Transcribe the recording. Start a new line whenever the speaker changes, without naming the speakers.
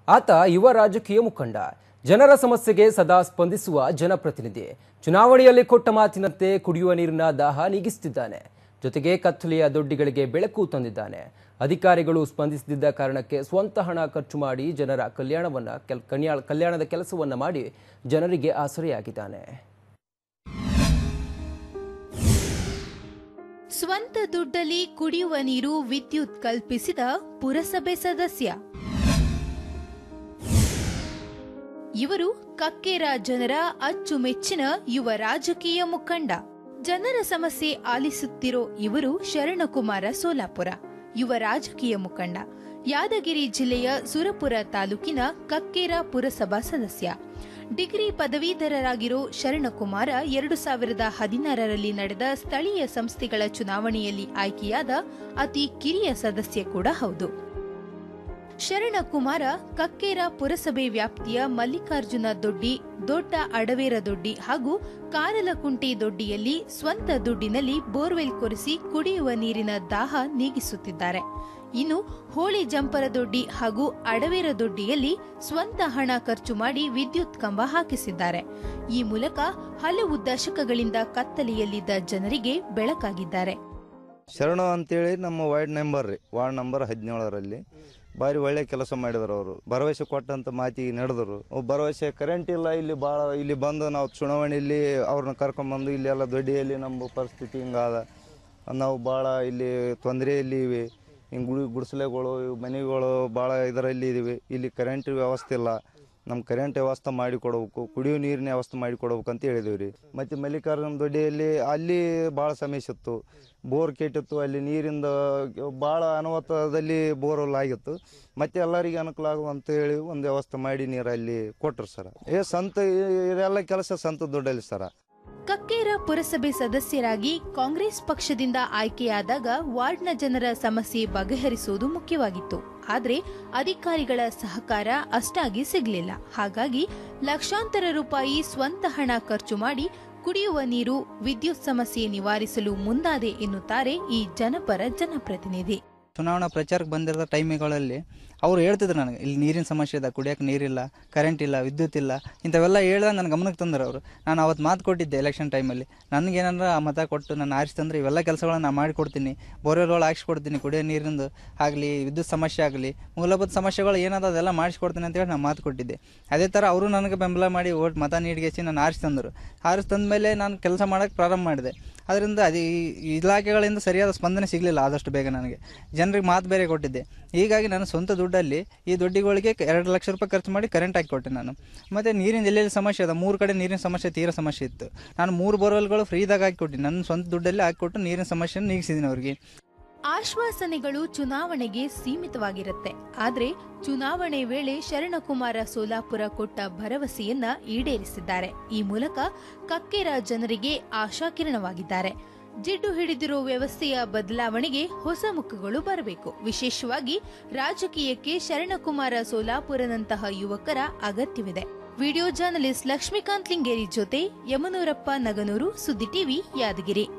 ಆತ ಯುವ ರಾಜಕೀಯ ಮುಖಂಡ ಜನರ ಸಮಸ್ಯೆಗೆ ಸದಾ ಸ್ಪಂದಿಸುವ ಜನಪ್ರತಿನಿಧಿ ಚುನಾವಣೆಯಲ್ಲಿ ಕೊಟ್ಟ ಮಾತಿನಂತೆ ಕುಡಿಯುವ ನೀರಿನ ದಾಹ ನೀಗಿಸುತ್ತಿದ್ದಾನೆ ಜೊತೆಗೆ ಕತ್ತಲೆಯ ದೊಡ್ಡಿಗಳಿಗೆ ಬೆಳಕು ತಂದಿದ್ದಾನೆ ಅಧಿಕಾರಿಗಳು ಸ್ಪಂದಿಸದಿದ್ದ ಕಾರಣಕ್ಕೆ ಸ್ವಂತ ಹಣ ಖರ್ಚು ಮಾಡಿ ಜನರ ಕಲ್ಯಾಣವನ್ನ ಕೆಲ್- ಕನ್ಯಾ- ಕಲ್ಯಾಣದ ಕೆಲಸವನ್ನ ಮಾಡಿ ಜನರಿಗೆ ಆಸರೆಯಾಗಿದ್ದಾನೆ
ಸ್ವಂತ ದುಡ್ಡಲ್ಲಿ ಕುಡಿಯುವ ನೀರು ವಿದ್ಯುತ್ ಕಲ್ಪಿಸಿದ ಪುರಸಭೆ ಸದಸ್ಯ ಇವರು ಕಕ್ಕೇರ ಜನರ ಅಚ್ಚುಮೆಚ್ಚಿನ ಯುವ ರಾಜಕೀಯ ಮುಖಂಡ ಜನರ ಸಮಸ್ಯೆ ಆಲಿಸುತ್ತಿರೋ ಇವರು ಶರಣಕುಮಾರ ಸೋಲಾಪುರ ಯುವ ರಾಜಕೀಯ ಮುಖಂಡ ಯಾದಗಿರಿ ಜಿಲ್ಲೆಯ ಸುರಪುರ ತಾಲೂಕಿನ ಕಕ್ಕೇರ ಪುರಸಭಾ ಸದಸ್ಯ ಡಿಗ್ರಿ ಪದವೀಧರರಾಗಿರೋ ಶರಣಕುಮಾರ ಎರಡು ಸಾವಿರದ ಹದಿನಾರರಲ್ಲಿ ನಡೆದ ಸ್ಥಳೀಯ ಸಂಸ್ಥೆಗಳ ಚುನಾವಣೆಯಲ್ಲಿ ಆಯ್ಕೆಯಾದ ಅತಿ ಕಿರಿಯ ಸದಸ್ಯ ಕೂಡ ಹೌದು ಶರಣಕುಮಾರ ಕಕ್ಕೇರ ಪುರಸಭೆ ವ್ಯಾಪ್ತಿಯ ಮಲ್ಲಿಕಾರ್ಜುನ ದೊಡ್ಡಿ ದೊಡ್ಡ ಅಡವೇರ ದೊಡ್ಡಿ ಹಾಗೂ ಕಾರಲಕುಂಟೆ ದೊಡ್ಡಿಯಲ್ಲಿ ಸ್ವಂತ ದುಡ್ಡಿನಲ್ಲಿ ಬೋರ್ವೆಲ್ ಕೊರೆಸಿ ಕುಡಿಯುವ ನೀರಿನ ದಾಹ ನೀಗಿಸುತ್ತಿದ್ದಾರೆ ಇನ್ನು ಹೋಳಿ ಜಂಪರ ದೊಡ್ಡಿ ಹಾಗೂ ಅಡವೇರ ದೊಡ್ಡಿಯಲ್ಲಿ ಸ್ವಂತ ಹಣ ಖರ್ಚು ಮಾಡಿ ವಿದ್ಯುತ್ ಕಂಬ ಹಾಕಿಸಿದ್ದಾರೆ ಈ ಮೂಲಕ ಹಲವು ದಶಕಗಳಿಂದ ಕತ್ತಲೆಯಲ್ಲಿದ್ದ ಜನರಿಗೆ ಬೆಳಕಾಗಿದ್ದಾರೆ
ಶರಣು ಅಂತೇಳಿ ನಮ್ಮ ವಾರ್ಡ್ ನಂಬರ್ ರೀ ವಾರ್ಡ್ ನಂಬರ್ ಹದಿನೇಳರಲ್ಲಿ ಭಾರಿ ಒಳ್ಳೆ ಕೆಲಸ ಮಾಡಿದ್ರು ಅವರು ಭರವಸೆ ಕೊಟ್ಟಂತ ಮಾತಿಗೆ ನಡೆದರು ಭರವಸೆ ಕರೆಂಟ್ ಇಲ್ಲ ಇಲ್ಲಿ ಭಾಳ ಇಲ್ಲಿ ಬಂದು ನಾವು ಚುನಾವಣೆಯಲ್ಲಿ ಅವ್ರನ್ನ ಕರ್ಕೊಂಬಂದು ಇಲ್ಲೆಲ್ಲ ದೊಡ್ಡಿಯಲ್ಲಿ ನಮ್ಮ ಪರಿಸ್ಥಿತಿ ಹಿಂಗಾದ ನಾವು ಭಾಳ ಇಲ್ಲಿ ತೊಂದರೆಯಲ್ಲಿ ಇವೆ ಹಿಂಗೆ ಗುಡಿ ಗುಡಿಸಲೆಗಳು ಮನೆಗಳು ಭಾಳ ಇದರಲ್ಲಿ ಇದ್ದೀವಿ ಇಲ್ಲಿ ಕರೆಂಟ್ ವ್ಯವಸ್ಥೆ ಇಲ್ಲ ನಮ್ಮ ಕರೆಂಟ್ ವ್ಯವಸ್ಥೆ ಮಾಡಿ ಕೊಡಬೇಕು ಕುಡಿಯೋ ನೀರಿನ ವ್ಯವಸ್ಥೆ ಮಾಡಿ ಕೊಡ್ಬೇಕು ಅಂತ ಹೇಳಿದೀವಿ ರೀ ಮತ್ತು ಮಲ್ಲಿಕಾರ್ಜುನ ದೊಡ್ಡಿಯಲ್ಲಿ ಅಲ್ಲಿ ಭಾಳ ಸಮಸ್ಯೆ ಇತ್ತು ಬೋರ್ ಕೆಟ್ಟಿತ್ತು ಅಲ್ಲಿ ನೀರಿಂದ ಭಾಳ ಅನಾಹುತದಲ್ಲಿ ಬೋರ್ವೆಲ್ ಆಗಿತ್ತು ಮತ್ತು ಎಲ್ಲರಿಗೆ ಅನುಕೂಲ ಆಗುವಂತ ಹೇಳಿ ಒಂದು ವ್ಯವಸ್ಥೆ ಮಾಡಿ ನೀರು ಅಲ್ಲಿ ಕೊಟ್ರು ಸರ್ ಏ ಸಂತ ಇದೆಲ್ಲ ಕೆಲಸ ಸಂತ ದುಡ್ಡಲ್ಲಿ ಸರ
ಕಕ್ಕೇರ ಪುರಸಭೆ ಸದಸ್ಯರಾಗಿ ಕಾಂಗ್ರೆಸ್ ಪಕ್ಷದಿಂದ ಆಯ್ಕೆಯಾದಾಗ ವಾರ್ಡ್ನ ಜನರ ಸಮಸ್ಯೆ ಬಗೆಹರಿಸುವುದು ಮುಖ್ಯವಾಗಿತ್ತು ಆದರೆ ಅಧಿಕಾರಿಗಳ ಸಹಕಾರ ಅಷ್ಟಾಗಿ ಸಿಗಲಿಲ್ಲ ಹಾಗಾಗಿ ಲಕ್ಷಾಂತರ ರೂಪಾಯಿ ಸ್ವಂತ ಹಣ ಖರ್ಚು ಮಾಡಿ ಕುಡಿಯುವ ನೀರು ವಿದ್ಯುತ್ ಸಮಸ್ಯೆ ನಿವಾರಿಸಲು ಮುಂದಾದೆ ಎನ್ನುತ್ತಾರೆ ಈ ಜನಪರ ಜನಪ್ರತಿನಿಧಿ
ಚುನಾವಣಾ ಪ್ರಚಾರಕ್ಕೆ ಬಂದಿರೋ ಟೈಮಿಗಳಲ್ಲಿ ಅವ್ರು ಹೇಳ್ತಿದ್ರು ನನಗೆ ಇಲ್ಲಿ ನೀರಿನ ಸಮಸ್ಯೆ ಇದೆ ಕುಡಿಯೋಕೆ ನೀರಿಲ್ಲ ಕರೆಂಟ್ ಇಲ್ಲ ವಿದ್ಯುತ್ ಇಲ್ಲ ಇಂಥವೆಲ್ಲ ಹೇಳ್ದಾಗ ನನ್ನ ಗಮನಕ್ಕೆ ತಂದ್ರು ಅವರು ನಾನು ಅವತ್ತು ಮಾತು ಕೊಟ್ಟಿದ್ದೆ ಎಲೆಕ್ಷನ್ ಟೈಮಲ್ಲಿ ನನಗೇನಾರ ಆ ಮತ ಕೊಟ್ಟು ನಾನು ಆರಿಸ್ತಂದ್ರೆ ಇವೆಲ್ಲ ಕೆಲಸಗಳನ್ನ ನಾನು ಮಾಡಿಕೊಡ್ತೀನಿ ಬೋರ್ವೆಲ್ಗಳು ಹಾಕ್ಸ್ಕೊಡ್ತೀನಿ ಕುಡಿಯೋ ನೀರಿಂದು ಆಗಲಿ ವಿದ್ಯುತ್ ಸಮಸ್ಯೆ ಆಗಲಿ ಮೂಲಭೂತ ಸಮಸ್ಯೆಗಳು ಏನಾದ ಅದೆಲ್ಲ ಮಾಡಿಸ್ಕೊಡ್ತೀನಿ ಅಂತೇಳಿ ನಾನು ಮಾತು ಕೊಟ್ಟಿದ್ದೆ ಅದೇ ಥರ ಅವರು ನನಗೆ ಬೆಂಬಲ ಮಾಡಿ ಓಟ್ ಮತ ನೀಡಿಗೆಸಿ ನಾನು ಆರಿಸಿ ತಂದರು ಆರಿಸಿ ತಂದ ಮೇಲೆ ನಾನು ಕೆಲಸ ಮಾಡೋಕ್ಕೆ ಪ್ರಾರಂಭ ಮಾಡಿದೆ ಅದರಿಂದ ಅದು ಈ ಇಲಾಖೆಗಳಿಂದ ಸರಿಯಾದ ಸ್ಪಂದನೆ ಸಿಗಲಿಲ್ಲ ಆದಷ್ಟು ಬೇಗ ನನಗೆ ಜನರಿಗೆ ಮಾತು ಬೇರೆ ಕೊಟ್ಟಿದ್ದೆ ಹೀಗಾಗಿ ನಾನು ಸ್ವಂತ ದುಡ್ಡಲ್ಲಿ ಈ ದೊಡ್ಡಿಗಳಿಗೆ ಎರಡು ಲಕ್ಷ ರೂಪಾಯಿ ಖರ್ಚು ಮಾಡಿ ಕರೆಂಟ್ ಹಾಕಿ ಕೊಟ್ಟೆ ನಾನು ಮತ್ತು ನೀರಿನ ಎಲ್ಲೆಲ್ಲಿ ಸಮಸ್ಯೆ ಅದ ಮೂರು ಕಡೆ ನೀರಿನ ಸಮಸ್ಯೆ ತೀರಾ ಸಮಸ್ಯೆ ಇತ್ತು ನಾನು ಮೂರು ಬೋರ್ವೆಲ್ಗಳು ಫ್ರೀದಾಗ ಹಾಕಿ ಕೊಟ್ಟಿನಿ ನನ್ನ ಸ್ವಂತ ದುಡ್ಡಲ್ಲಿ ಹಾಕಿಕೊಟ್ಟು ನೀರಿನ ಸಮಸ್ಯೆನ ನೀಗಿಸಿದ್ದೀನಿ ಅವ್ರಿಗೆ
ಆಶ್ವಾಸನೆಗಳು ಚುನಾವಣೆಗೆ ಸೀಮಿತವಾಗಿರುತ್ತೆ ಆದ್ರೆ ಚುನಾವಣೆ ವೇಳೆ ಶರಣಕುಮಾರ ಸೋಲಾಪುರ ಕೊಟ್ಟ ಭರವಸೆಯನ್ನ ಈಡೇರಿಸಿದ್ದಾರೆ ಈ ಮೂಲಕ ಕಕ್ಕೇರ ಜನರಿಗೆ ಆಶಾಕಿರಣವಾಗಿದ್ದಾರೆ ಜಿಡ್ಡು ಹಿಡಿದಿರೋ ವ್ಯವಸ್ಥೆಯ ಬದಲಾವಣೆಗೆ ಹೊಸ ಮುಖಗಳು ಬರಬೇಕು ವಿಶೇಷವಾಗಿ ರಾಜಕೀಯಕ್ಕೆ ಶರಣಕುಮಾರ ಸೋಲಾಪುರನಂತಹ ಯುವಕರ ಅಗತ್ಯವಿದೆ ವಿಡಿಯೋ ಜರ್ನಲಿಸ್ಟ್ ಲಕ್ಷ್ಮೀಕಾಂತ್ ಲಿಂಗೇರಿ ಜೊತೆ ಯಮನೂರಪ್ಪ ನಗನೂರು ಸುದ್ದಿ ಟಿವಿ ಯಾದಗಿರಿ